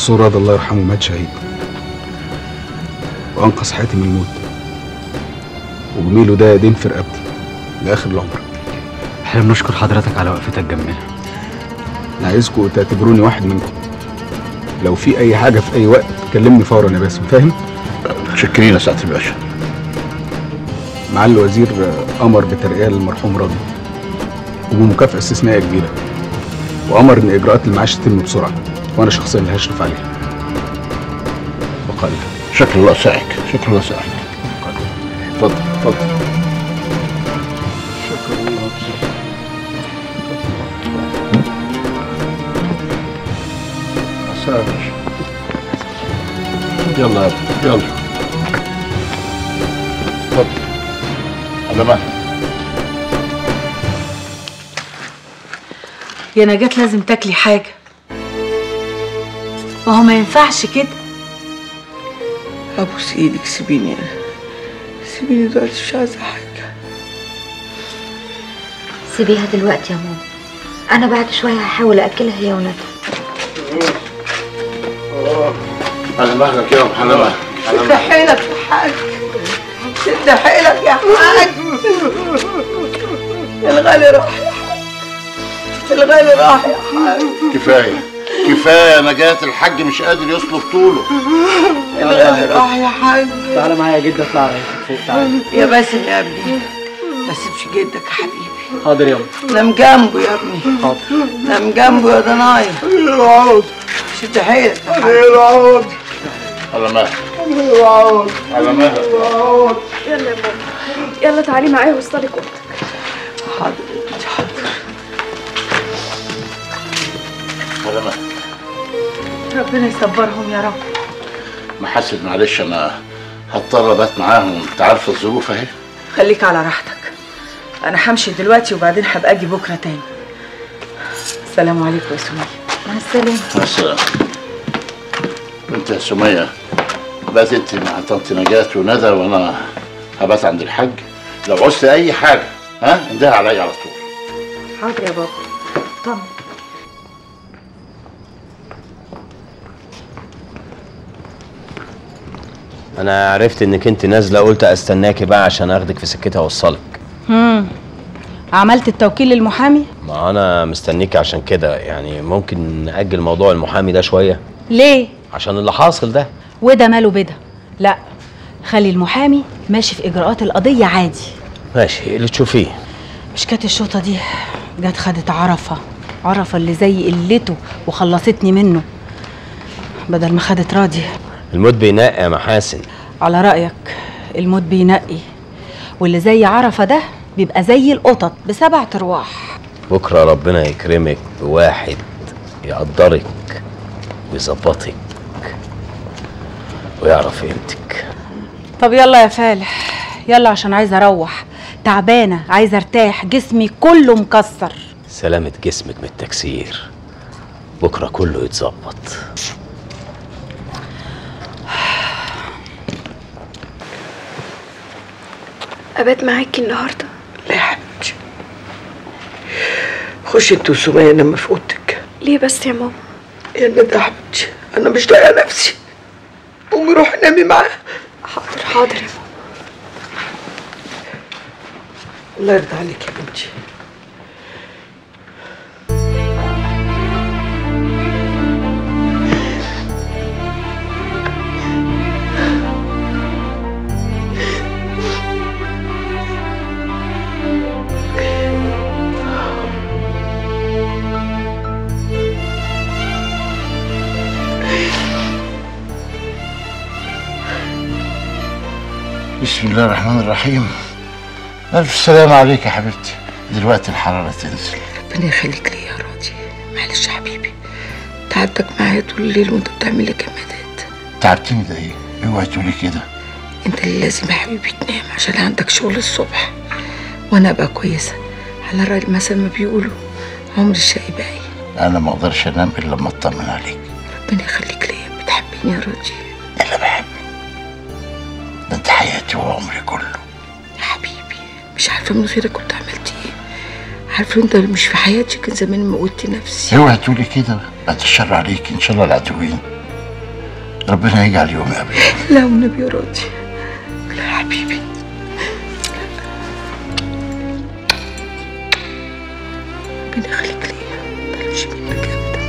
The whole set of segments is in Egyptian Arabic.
الدكتور رضا الله يرحمه مات شهيد وانقذ حياتي من الموت وجميله ده دين في رقبتي لاخر العمر احنا بنشكر حضرتك على وقفتك جنبنا انا عايزكم تعتبروني واحد منكم لو في اي حاجه في اي وقت كلمني فورا يا باسم فاهم متشكرين يا سعاده الباشا معالي الوزير آه، امر بترقيه للمرحوم راضي وبمكافاه استثنائيه كبيره وامر ان اجراءات المعاش تتم بسرعه وانا شخصيا اللي هشرف عليها وقال شكر الله سعك شكر الله سعك اتفضل اتفضل سافر يلا يا ابني، يلا اتفضل على مهلك يا نجاة لازم تاكلي حاجة ما هو ما ينفعش كده ابوس ايدك سيبيني انا سيبيني دلوقتي مش عايزه حاجه سيبيها دلوقتي يا ماما انا بعد شويه هحاول اكلها هي وندى على مهلك يا ام على مهلك على شد مهلك حيلك يا حاج شد حيلك يا حاج الغالي راح يا حاج الغالي راح يا حاج كفايه كفايه نجاة الحاج مش قادر يصلب طوله الغالي راح يا حاج تعالى معايا يا جدة اطلع على فوق تعالى يا باسم يا ابني ما تسيبش جدك يا حبيبي حاضر يابا نام جنبه يا ابني حاضر نام جنبه يا ضنايا العود شد حيلك يا حاج العود على مهلك على مهلك يلا يا ماما يلا تعالي معايا وصلي اوضتك حاضر يا بنتي، حاضر على مهلك ربنا يصبرهم يا رب محاسب معلش انا هضطر ابات معاهم انت عارفه الظروف اهي خليك على راحتك انا همشي دلوقتي وبعدين هبقى اجي بكره تاني السلام عليكم يا سمية مع السلامه مع السلامه انت يا سميه بات انت مع طنط نجاة وندى وانا هبات عند الحاج لو عوزت اي حاجه ها انده عليا على طول حاضر يا بابا طمن انا عرفت انك انت نازله قلت استناكي بقى عشان اخدك في سكتها اوصلك امم عملت التوكيل للمحامي ما انا مستنيك عشان كده يعني ممكن ناجل موضوع المحامي ده شويه ليه عشان اللي حاصل ده وده ماله بده لا خلي المحامي ماشي في اجراءات القضيه عادي ماشي اللي تشوفيه مش كانت الشوطه دي جت خدت عرفه عرفه اللي زي قلته وخلصتني منه بدل ما خدت راضي الموت بينقي يا محاسن على رايك الموت بينقي واللي زي عرفه ده بيبقى زي القطط بسبع ارواح بكره ربنا يكرمك بواحد يقدرك ويظبطك ويعرف قيمتك طب يلا يا فالح يلا عشان عايزه اروح تعبانه عايزه ارتاح جسمي كله مكسر سلامة جسمك من التكسير بكره كله يتظبط ابات معاكي النهارده لا يا حبيبتي خش انت وسمية نام في اوضتك ليه بس يا ماما يا ندى يا حبيبتي انا مش طايقه نفسي قومي روحي نامي معاه حاضر حاضر يا ماما الله يرضى عليك يا بنتي بسم الله الرحمن الرحيم ألف سلام عليك يا حبيبتي دلوقتي الحرارة تنزل ربنا يخليك ليا يا راضي معلش يا حبيبي تعبتك معايا طول الليل وانت بتعمل لي كمادات تعبتني ده ايه؟ اوعي تقولي كده انت اللي لازم يا حبيبي تنام عشان عندك شغل الصبح وانا ابقى كويسه على رأي المثل ما بيقولوا عمر الشقي باقي أنا ما أقدرش أنام إلا لما أطمن عليك ربنا يخليك ليا بتحبني يا راضي أنا بحبك ده أنت حياتي وعمري كله يا حبيبي مش عارفه من غيرك كنت عملت ايه عارفه انت اللي مش في حياتي كان زمان موتي نفسي اوعي تقولي كده بعد الشر عليك إن شاء الله العدوين ربنا يجعل يوم قبل لا والنبي يا راضي لا يا حبيبي ربنا يخليك ليا ما تقلقش منك ابدا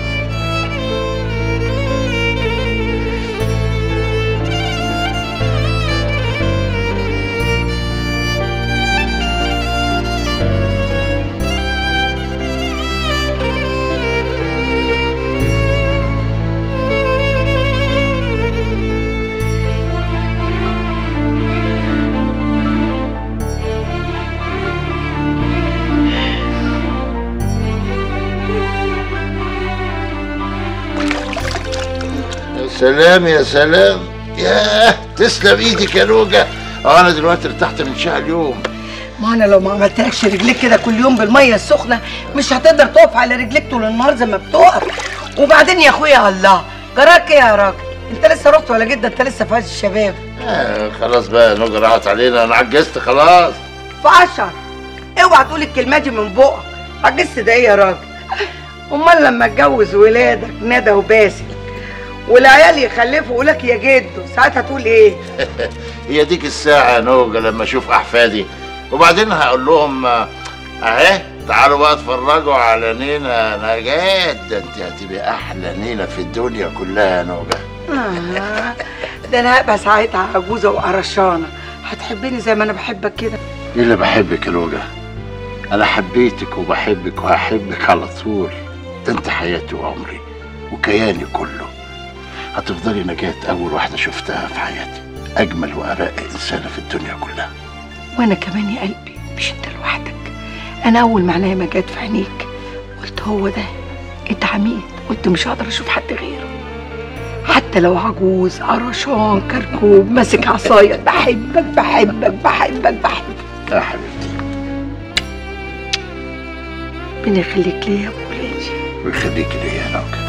يا سلام يا سلام ياه تسلم ايدك يا نوجة اه انا دلوقتي ارتحت من شهر اليوم ما انا لو ما عملتلكش رجليك كده كل يوم بالميه السخنه مش هتقدر تقف على رجليك طول النهار زي ما بتقف وبعدين يا اخويا الله جراك ايه يا راجل انت لسه رحت ولا جده انت لسه في عز الشباب آه خلاص بقى نوجة راحت علينا انا عجزت خلاص في عشر اوعى تقول الكلمه دي من بقك عجزت ده ايه يا راجل امال لما اتجوز ولادك ندى وباسل والعيال يخلفوا يقولك يا جدو ساعتها تقول ايه هي ديك الساعة يا نوجة لما اشوف احفادي وبعدين هقول لهم آه، اهي تعالوا بقى اتفرجوا على نينا نجاة ده انت هتبقي احلى نينا في الدنيا كلها يا نوجة آه، ده انا هبقى ساعتها عجوزه وقرشانه هتحبني زي ما انا بحبك كده ايه اللي بحبك يا نوجة انا حبيتك وبحبك وهحبك على طول ده انت حياتي وعمري وكياني كله هتفضلي نجاة اول واحدة شفتها في حياتي اجمل وارق انسانة في الدنيا كلها وانا كمان يا قلبي مش انت لوحدك انا اول معناها ما جت في عينيك قلت هو ده اتعميت قلت مش هقدر اشوف حد غيره حتى لو عجوز قرشان كركوب ماسك عصايه بحبك بحبك بحبك بحبك يا حبيبتي ربنا يخليك ليا يا ابو ولادي ويخليكي ليا يا نوجة